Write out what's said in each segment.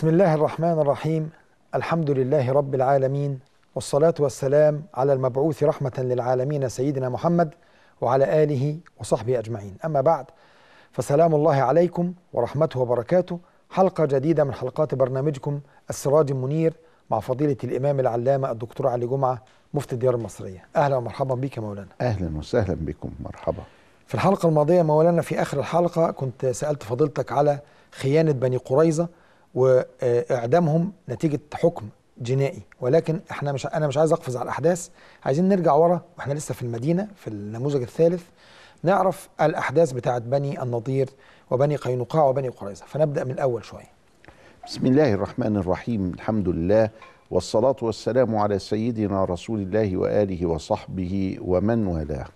بسم الله الرحمن الرحيم الحمد لله رب العالمين والصلاة والسلام على المبعوث رحمة للعالمين سيدنا محمد وعلى آله وصحبه أجمعين أما بعد فسلام الله عليكم ورحمته وبركاته حلقة جديدة من حلقات برنامجكم السراج المنير مع فضيلة الإمام العلامة الدكتور علي جمعة مفتي الديار المصرية أهلا ومرحبا بك يا مولانا اهلا وسهلا بكم مرحبا في الحلقة الماضية مولانا في آخر الحلقة كنت سألت فضيلتك على خيانة بني قريظة وإعدامهم نتيجة حكم جنائي ولكن احنا مش أنا مش عايز أقفز على الأحداث عايزين نرجع ورا وإحنا لسه في المدينة في النموذج الثالث نعرف الأحداث بتاعت بني النضير وبني قينقاع وبني قريظة فنبدأ من الأول شوية بسم الله الرحمن الرحيم الحمد لله والصلاة والسلام على سيدنا رسول الله وآله وصحبه ومن والاه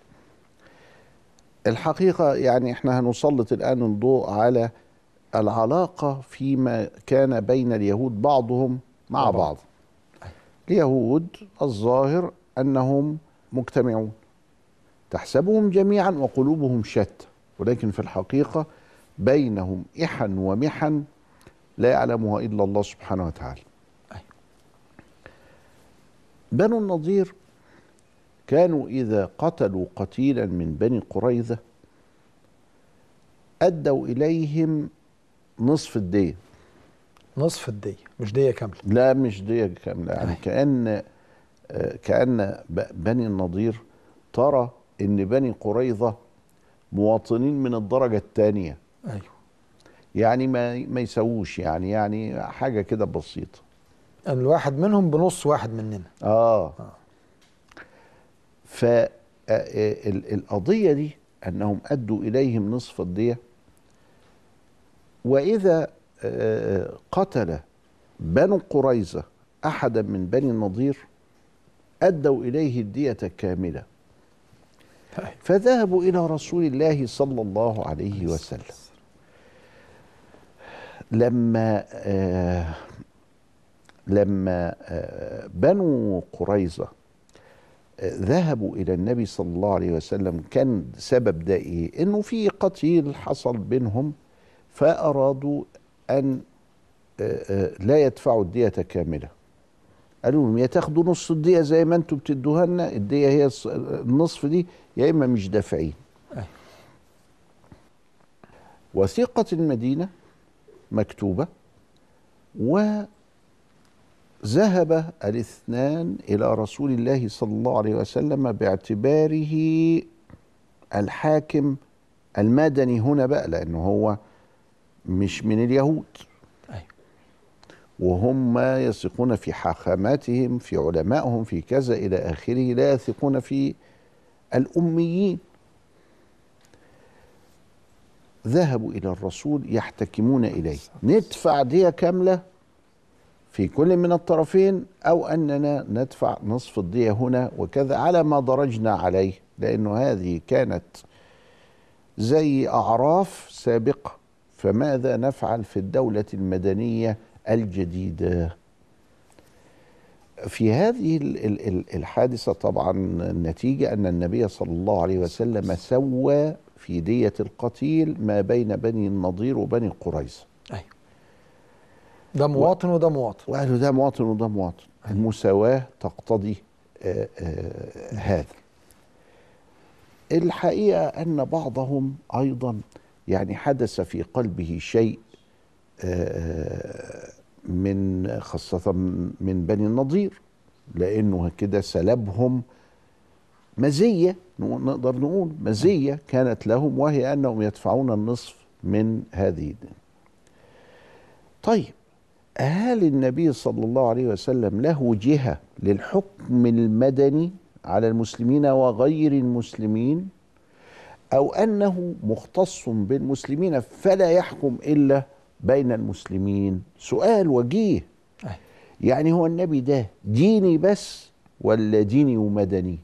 الحقيقة يعني احنا هنسلط الآن الضوء على العلاقة فيما كان بين اليهود بعضهم مع مع بعض, بعض. اليهود الظاهر أنهم مجتمعون تحسبهم جميعا وقلوبهم شتى ولكن في الحقيقة بينهم إحن ومحن لا يعلمها إلا الله سبحانه وتعالى أيوة. بنو النضير كانوا إذا قتلوا قتيلا من بني قريظة أدوا إليهم نصف الدية نصف الدية مش دية كاملة لا مش دية كاملة يعني أي. كأن آه، كأن ب- بني النضير ترى إن بني قريظة مواطنين من الدرجة الثانية أيوه يعني ما ما يسووش يعني يعني حاجة كده بسيطة الواحد منهم بنص واحد مننا اه فالقضية دي أنهم أدوا إليهم نصف الدية وإذا آه، قتل بنو قريظة أحدا من بني النضير أدوا إليه الدية كاملة أيوة. فذهبوا إلى رسول الله صلى الله عليه وسلم لما آه لما آه بنو قريظة آه ذهبوا إلى النبي صلى الله عليه وسلم كان سبب ده إيه؟ إنه في قتيل حصل بينهم فأرادوا أن آه آه لا يدفعوا الدية كاملة قالوا لهم يا تاخدوا نص الدية زي ما انتم بتدوها لنا الدية هي الص- النصف دي يا إما مش دافعين أيوة. وثيقة المدينة مكتوبة وذهب الاثنان إلى رسول الله صلى الله عليه وسلم باعتباره الحاكم المدني هنا بقى لأنه هو مش من اليهود أيوة. وهم يثقون في حاخاماتهم في علمائهم في كذا إلى آخره لا يثقون في الأميين ذهبوا إلى الرسول يحتكمون إليه ندفع دية كاملة في كل من الطرفين أو أننا ندفع نصف الدية هنا وكذا على ما درجنا عليه لأنه هذه كانت زي أعراف سابقة فماذا نفعل في الدولة المدنية الجديدة في هذه ال- ال- ال- الحادثة طبعا النتيجة أن النبي صلى الله عليه وسلم سوى في دية القتيل ما بين بني النضير وبني قريظة أيوه ده مواطن وده مواطن وقالوا ده مواطن وده مواطن المساواة تقتضي آه، آه، هذا الحقيقة أن بعضهم أيضا يعني حدث في قلبه شيء آه، من خاصة من بني النضير لأنه كده سلبهم مزية نقول- نقدر نقول مزية كانت لهم وهي أنهم يدفعون النصف من هذه الدين طيب هل النبي صلى الله عليه وسلم له جهة للحكم المدني على المسلمين وغير المسلمين أو أنه مختص بالمسلمين فلا يحكم إلا بين المسلمين سؤال وجيه أيوة. يعني هو النبي ده ديني بس ولا ديني ومدني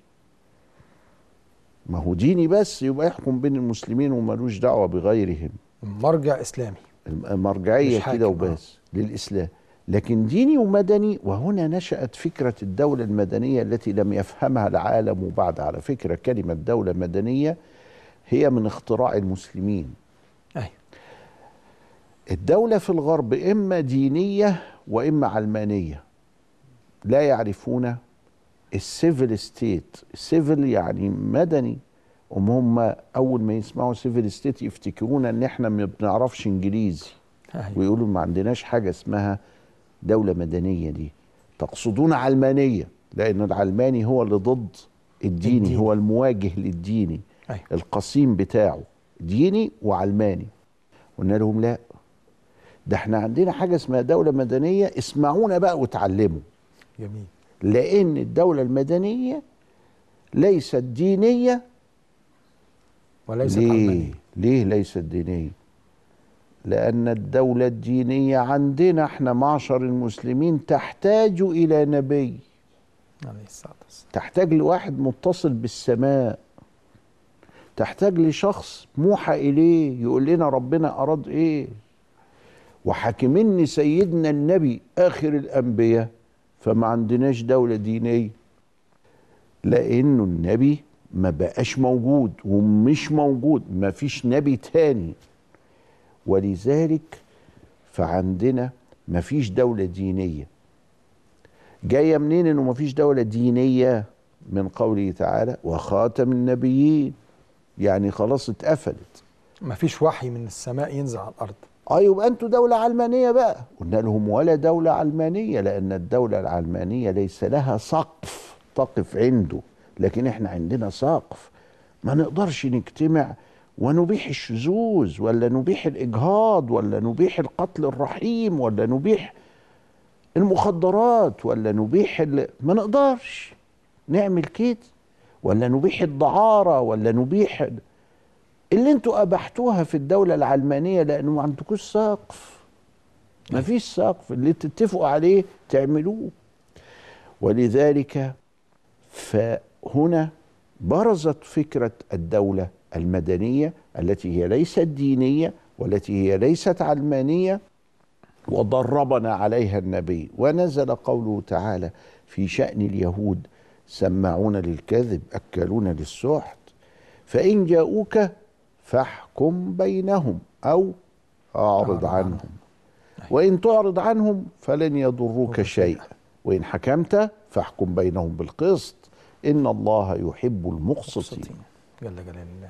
ما هو ديني بس يبقى يحكم بين المسلمين وملوش دعوة بغيرهم مرجع إسلامي مرجعيه مش حاكم، كده وبس للاسلام لكن ديني ومدني وهنا نشأت فكرة الدولة المدنية التي لم يفهمها العالم بعد على فكرة كلمة دولة مدنية هي من اختراع المسلمين أيوه الدولة في الغرب إما دينية وإما علمانية لا يعرفون السيفل ستيت السيفل يعني مدني هم هم أول ما يسمعوا سيفل ستيت يفتكرون إن إحنا ما بنعرفش إنجليزي أيوة. ويقولوا ما عندناش حاجة اسمها دولة مدنية دي تقصدون علمانية لأن العلماني هو اللي ضد الديني الدين. هو المواجه للديني أيوة. القسيم بتاعه ديني وعلماني قلنا لهم لا ده احنا عندنا حاجة اسمها دولة مدنية اسمعونا بقى وتعلموا جميل لأن الدولة المدنية ليست دينية وليست ليه؟ علمانية ليه ليست دينية؟ لأن الدولة الدينية عندنا احنا معشر المسلمين تحتاج إلى نبي عليه الصلاة والسلام تحتاج لواحد متصل بالسماء تحتاج لشخص موحى إليه يقول لنا ربنا أراد إيه وحاكمني سيدنا النبي آخر الأنبياء فما عندناش دولة دينية لأنه النبي ما بقاش موجود ومش موجود ما فيش نبي تاني ولذلك فعندنا ما فيش دولة دينية جاية منين انه ما فيش دولة دينية من قوله تعالى وخاتم النبيين يعني خلاص اتقفلت ما فيش وحي من السماء ينزل على الأرض اه يبقى انتوا دولة علمانية بقى قلنا لهم ولا دولة علمانية لأن الدولة العلمانية ليس لها سقف تقف عنده لكن احنا عندنا سقف ما نقدرش نجتمع ونبيح الشذوذ ولا نبيح الإجهاض ولا نبيح القتل الرحيم ولا نبيح المخدرات ولا نبيح ال... ما نقدرش نعمل كده ولا نبيح الدعارة ولا نبيح ال- اللي انتوا ابحتوها في الدولة العلمانية لانه ما عندكوش سقف ما فيش سقف اللي تتفقوا عليه تعملوه ولذلك فهنا برزت فكرة الدولة المدنية التي هي ليست دينية والتي هي ليست علمانية وضربنا عليها النبي ونزل قوله تعالى في شأن اليهود سماعون للكذب أكلون للسحت فإن جاءوك فاحكم بينهم أو أعرض عنهم وإن تعرض عنهم فلن يضروك شيئا وإن حكمت فاحكم بينهم بالقسط إن الله يحب المقسطين مقسطين جل جلال الله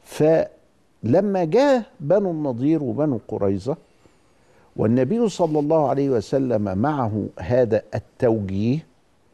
فلما جاء بنو النضير وبنو قريظة والنبي صلى الله عليه وسلم معه هذا التوجيه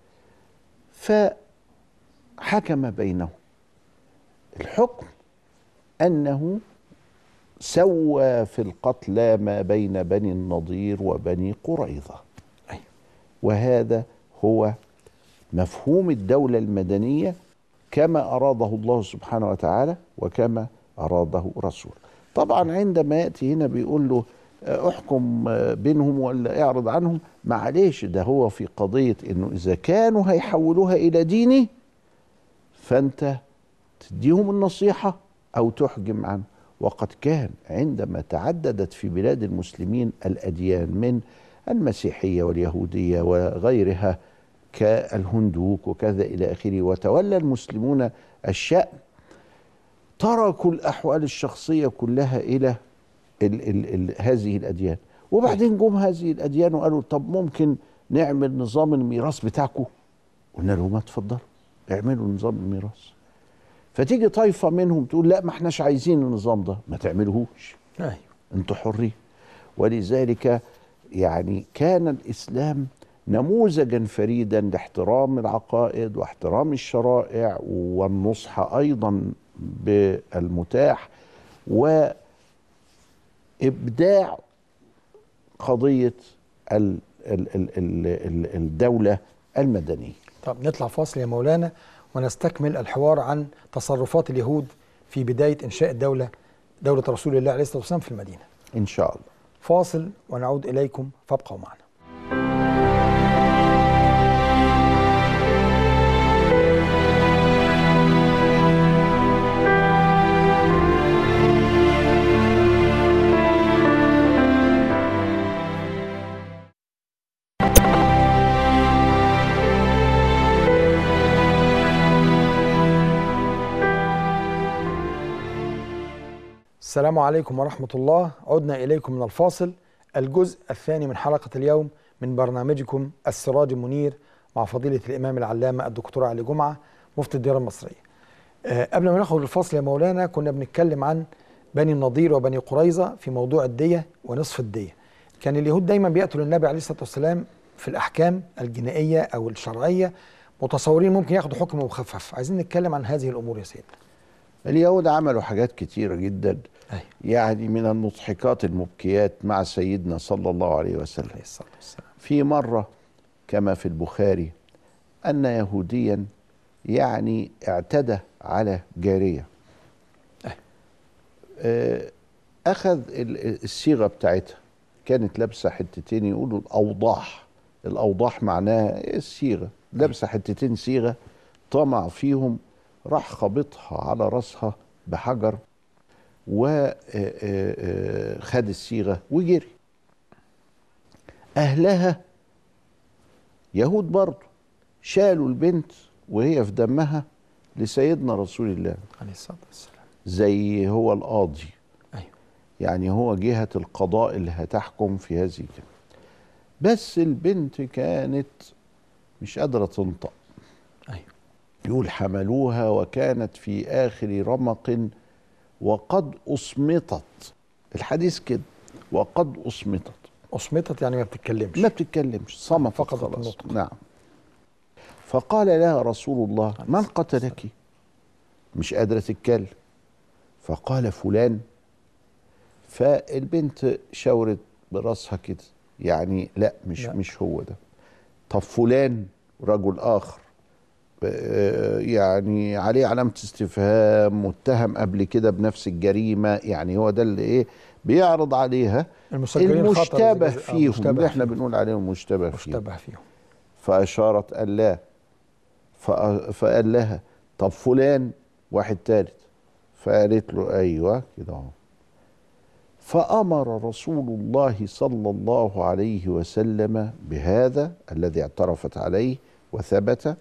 فحكم بينهم الحكم أنه سوى في القتلى ما بين بني النضير وبني قريظة أيوة. وهذا هو مفهوم الدولة المدنية كما أراده الله سبحانه وتعالى وكما أراده رسول طبعا عندما يأتي هنا بيقول له آه، احكم آه، بينهم ولا اعرض عنهم معلش ده هو في قضية انه اذا كانوا هيحولوها الى ديني فانت تديهم النصيحة او تحجم عنه وقد كان عندما تعددت في بلاد المسلمين الاديان من المسيحية واليهودية وغيرها كالهندوك وكذا الى اخره وتولى المسلمون الشأن تركوا الاحوال الشخصيه كلها الى ال ال ال هذه الاديان وبعدين جم هذه الاديان وقالوا طب ممكن نعمل نظام الميراث بتاعكم قلنا لهم اتفضلوا اعملوا نظام الميراث فتيجي طائفه منهم تقول لا ما احناش عايزين النظام ده ما تعملوهوش أيوة انتوا حرين ولذلك يعني كان الاسلام نموذجا فريدا لاحترام العقائد واحترام الشرائع والنصح ايضا بالمتاح وابداع قضيه ال ال ال ال ال الدوله المدنيه طب نطلع فاصل يا مولانا ونستكمل الحوار عن تصرفات اليهود في بداية إنشاء الدولة دولة رسول الله عليه الصلاة والسلام في المدينة ان شاء الله فاصل ونعود إليكم فابقوا معنا السلام عليكم ورحمة الله عدنا إليكم من الفاصل الجزء الثاني من حلقة اليوم من برنامجكم السراج المنير مع فضيلة الإمام العلامة الدكتور علي جمعة مفتي الديار المصرية أه قبل ما ناخد الفصل يا مولانا كنا بنتكلم عن بني النضير وبني قريظة في موضوع الدية ونصف الدية كان اليهود دايما بيقتلوا النبي عليه الصلاة والسلام في الأحكام الجنائية أو الشرعية متصورين ممكن ياخدوا حكم مخفف عايزين نتكلم عن هذه الأمور يا سيدنا اليهود عملوا حاجات كتيرة جدا أيوة. يعني من المضحكات المبكيات مع سيدنا صلى الله عليه وسلم عليه الصلاة والسلام في مرة كما في البخاري أن يهوديا يعني اعتدى على جارية أيوة. آه، أخذ ال- الصيغة بتاعتها كانت لابسة حتتين يقولوا الأوضاح الأوضاح معناها الصيغة لابسة حتتين صيغة طمع فيهم راح خابطها على راسها بحجر وخد الصيغة وجري أهلها يهود برضه شالوا البنت وهي في دمها لسيدنا رسول الله عليه الصلاة والسلام زي هو القاضي أيوة. يعني هو جهة القضاء اللي هتحكم في هذه كده بس البنت كانت مش قادرة تنطق أيوة. يقول حملوها وكانت في آخر رمق وقد أصمتت الحديث كده وقد أصمتت أصمتت يعني ما بتتكلمش ما بتتكلمش صمت فقدت خلاص النطق. نعم فقال لها رسول الله من قتلك مش قادرة تتكلم فقال فلان فالبنت شاورت براسها كده يعني لا مش لا. مش هو ده طب فلان رجل آخر آه، يعني عليه علامة استفهام متهم قبل كده بنفس الجريمة يعني هو ده اللي ايه بيعرض عليها المسجلين خطر زي المشتبه كده. آه، فيهم مشتبه اللي احنا فيهم. بنقول عليهم مشتبه فيهم مشتبه فيهم فأشارت قال لا فأ- فقال لها طب فلان واحد تالت فقالت له أيوة كده اهو فأمر رسول الله صلى الله عليه وسلم بهذا الذي اعترفت عليه وثبت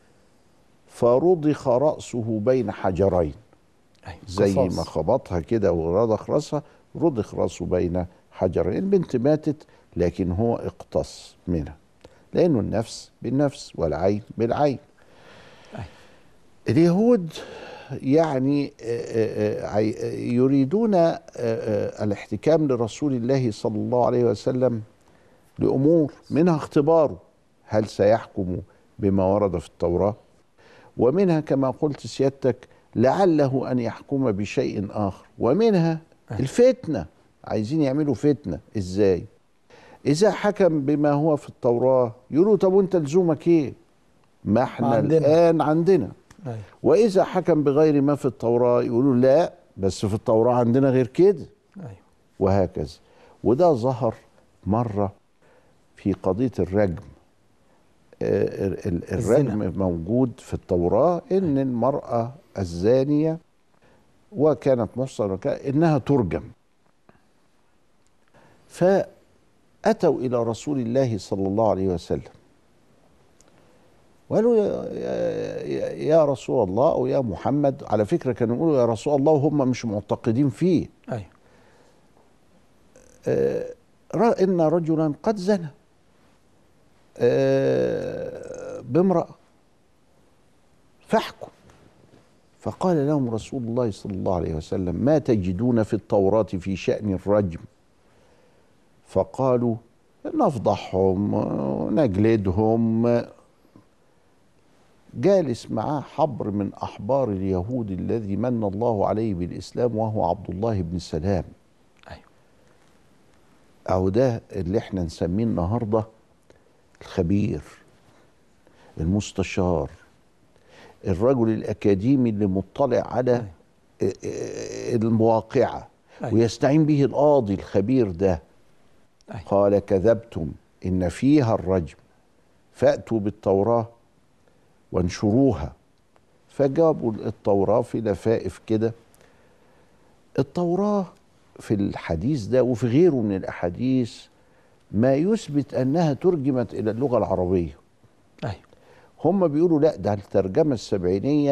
فرضخ رأسه بين حجرين أيوة. زي قصاص. ما خبطها كده ورضخ راسها رضخ راسه بين حجرين البنت ماتت لكن هو اقتص منها لأنه النفس بالنفس والعين بالعين أي. اليهود يعني آه، آه، آه، عي- يريدون آه، آه، الاحتكام لرسول الله صلى الله عليه وسلم لأمور منها اختباره هل سيحكم بما ورد في التوراة ومنها كما قلت سيادتك لعله أن يحكم بشيء آخر ومنها أي. الفتنة عايزين يعملوا فتنة إزاي إذا حكم بما هو في التوراة يقولوا طب وانت لزومك ايه ما احنا عندنا. الآن عندنا أيوة. وإذا حكم بغير ما في التوراة يقولوا لا بس في التوراة عندنا غير كده أيوة. وهكذا وده ظهر مرة في قضية الرجم آه، ال- ال- الزنا. الرجم موجود في التوراة إن المرأة الزانية وكانت محصنة وكا- إنها ترجم فأتوا إلى رسول الله صلى الله عليه وسلم وقالوا يا, يا, يا رسول الله أو يا محمد على فكرة كانوا يقولوا يا رسول الله وهم مش معتقدين فيه أيوة. رأى إن رجلا قد زنى آه، بامرأة فاحكم فقال لهم رسول الله صلى الله عليه وسلم ما تجدون في التوراة في شأن الرجم فقالوا نفضحهم آه، نجلدهم جالس معاه حبر من أحبار اليهود الذي من الله عليه بالإسلام وهو عبد الله بن سلام أيوة. أو ده اللي احنا نسميه النهارده الخبير المستشار الرجل الأكاديمي اللي مطلع على المواقعة أيوة. ويستعين به القاضي الخبير ده أيوة. قال كذبتم إن فيها الرجم فأتوا بالتوراة وانشروها فجابوا التوراة في لفائف كده التوراة في الحديث ده وفي غيره من الأحاديث ما يثبت أنها ترجمت إلى اللغة العربية أيوة. هم بيقولوا لا ده الترجمة السبعينية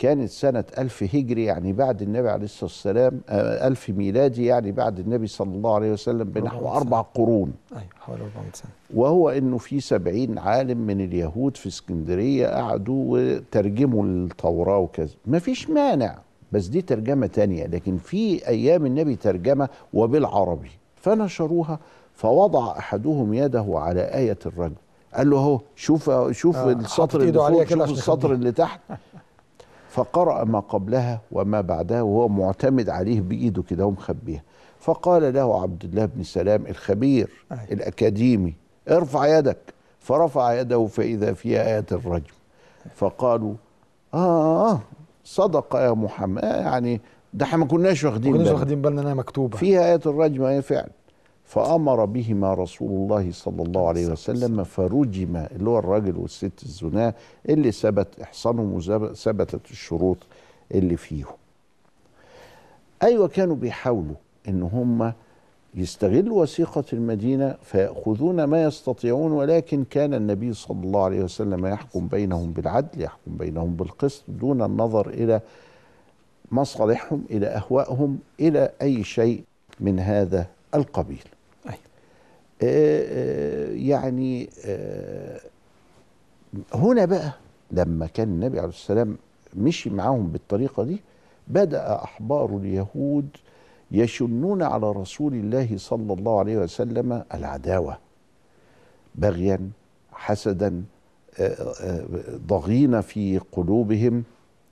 كانت سنة ألف هجري يعني بعد النبي عليه الصلاة والسلام آه، ألف ميلادي يعني بعد النبي صلى الله عليه وسلم بنحو 400 أربع قرون ايوه حوالي 400 سنه وهو انه في سبعين عالم من اليهود في اسكندريه قعدوا وترجموا التوراه وكذا ما فيش مانع بس دي ترجمه تانية لكن في ايام النبي ترجمه وبالعربي فنشروها فوضع احدهم يده على ايه الرجم قال له اهو شوف شوف آه، حاطط السطر اللي إيده عليها فوق كده شوف عشان السطر يخبيه. اللي تحت فقرأ ما قبلها وما بعدها وهو معتمد عليه بإيده كده ومخبيها فقال له عبد الله بن سلام الخبير أيوة. الأكاديمي ارفع يدك فرفع يده فإذا فيها آيات الرجم فقالوا آه صدق يا محمد آه يعني ده احنا ما كناش ما واخدين كناش بالنا واخدين بالنا انها مكتوبه فيها آية الرجم أي فعل فأمر بهما رسول الله صلى الله عليه وسلم فرجم اللي هو الراجل والست الزناة اللي ثبت إحصانهم وثبتت الشروط اللي فيهم أيوة كانوا بيحاولوا إن هم يستغلوا وثيقة المدينة فيأخذون ما يستطيعون ولكن كان النبي صلى الله عليه وسلم يحكم بينهم بالعدل يحكم بينهم بالقسط دون النظر إلى مصالحهم إلى أهوائهم إلى أي شيء من هذا القبيل أيوة. آه، آه، يعني آه، هنا بقى لما كان النبي عليه السلام مشي معاهم بالطريقة دي بدأ أحبار اليهود يشنون على رسول الله صلى الله عليه وسلم العداوة بغيا حسدا آه، آه، ضغين في قلوبهم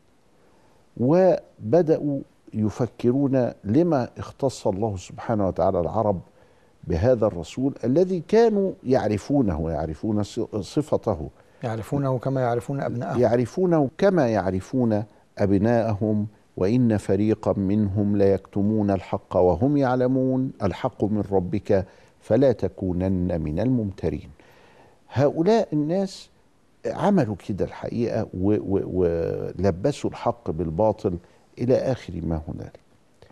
وبدأوا يفكرون لما اختص الله سبحانه وتعالى العرب بهذا الرسول الذي كانوا يعرفونه ويعرفون صفته يعرفونه كما يعرفون ابنائهم يعرفونه كما يعرفون أبناءهم وإن فريقا منهم ليكتمون الحق وهم يعلمون الحق من ربك فلا تكونن من الممترين هؤلاء الناس عملوا كده الحقيقة و- و- ولبسوا الحق بالباطل إلى آخر ما هنالك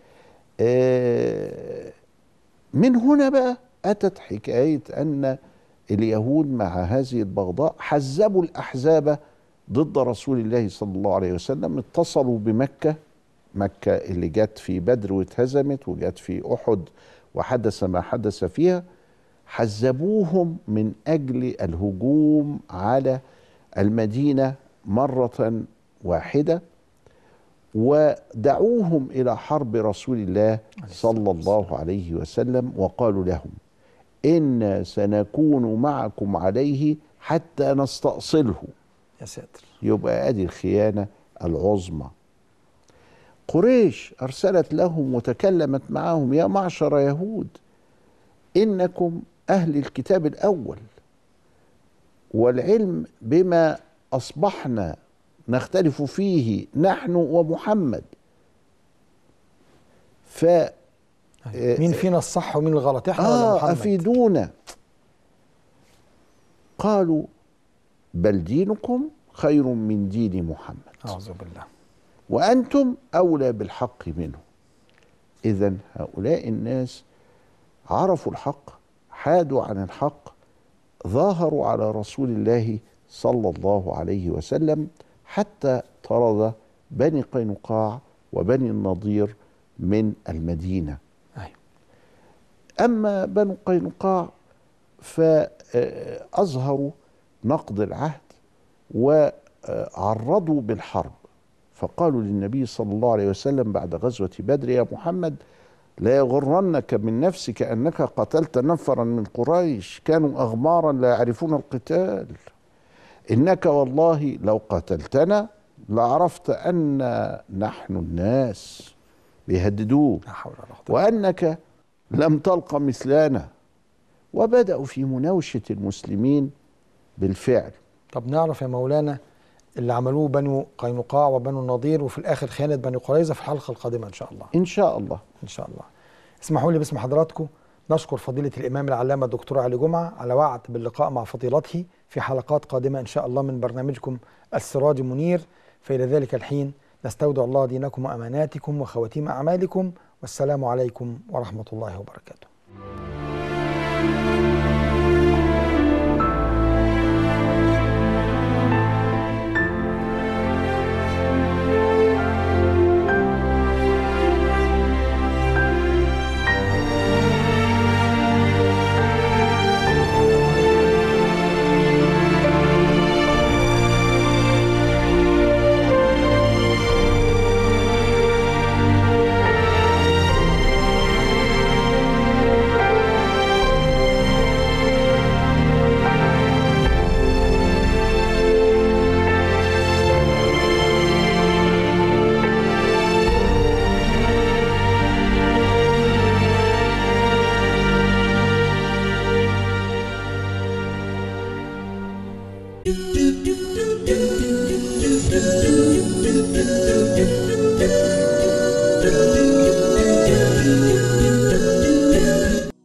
آه، من هنا بقى أتت حكاية أن اليهود مع هذه البغضاء حزبوا الأحزاب ضد رسول الله صلى الله عليه وسلم اتصلوا بمكة مكة اللي جت في بدر واتهزمت وجت في أحد وحدث ما حدث فيها حزبوهم من أجل الهجوم على المدينة مرة واحدة ودعوهم إلى حرب رسول الله صلى الله عليه وسلم وقالوا لهم إنا سنكون معكم عليه حتى نستأصله يا ساتر يبقى ادي الخيانه العظمى قريش ارسلت لهم وتكلمت معهم يا معشر يهود انكم اهل الكتاب الاول والعلم بما اصبحنا نختلف فيه نحن ومحمد ف أيوة. مين فينا الصح ومين الغلط احنا ولا آه محمد أفيدونا قالوا بل دينكم خير من دين محمد اعوذ بالله وأنتم أولى بالحق منه إذا هؤلاء الناس عرفوا الحق حادوا عن الحق ظاهروا على رسول الله صلى الله عليه وسلم حتى طرد بني قينقاع وبني النضير من المدينه ايوه أما بنو قينقاع فأظهروا نقض العهد وعرضوا بالحرب فقالوا للنبي صلى الله عليه وسلم بعد غزوة بدر يا محمد لا يغرنك من نفسك أنك قتلت نفرا من قريش كانوا أغمارا لا يعرفون القتال إنك والله لو قتلتنا لعرفت أن نحن الناس بيهددوك لا حول ولا قوه وانك لم تلق مثلنا وبداوا في مناوشه المسلمين بالفعل طب نعرف يا مولانا اللي عملوه بنو قينقاع وبنو النضير وفي الاخر خيانه بني قريظه في الحلقه القادمه ان شاء الله ان شاء الله ان شاء الله اسمحوا لي باسم حضراتكم نشكر فضيله الامام العلامه الدكتور علي جمعه على وعد باللقاء مع فضيلته في حلقات قادمه ان شاء الله من برنامجكم السراج منير فالى ذلك الحين نستودع الله دينكم واماناتكم وخواتيم اعمالكم والسلام عليكم ورحمه الله وبركاته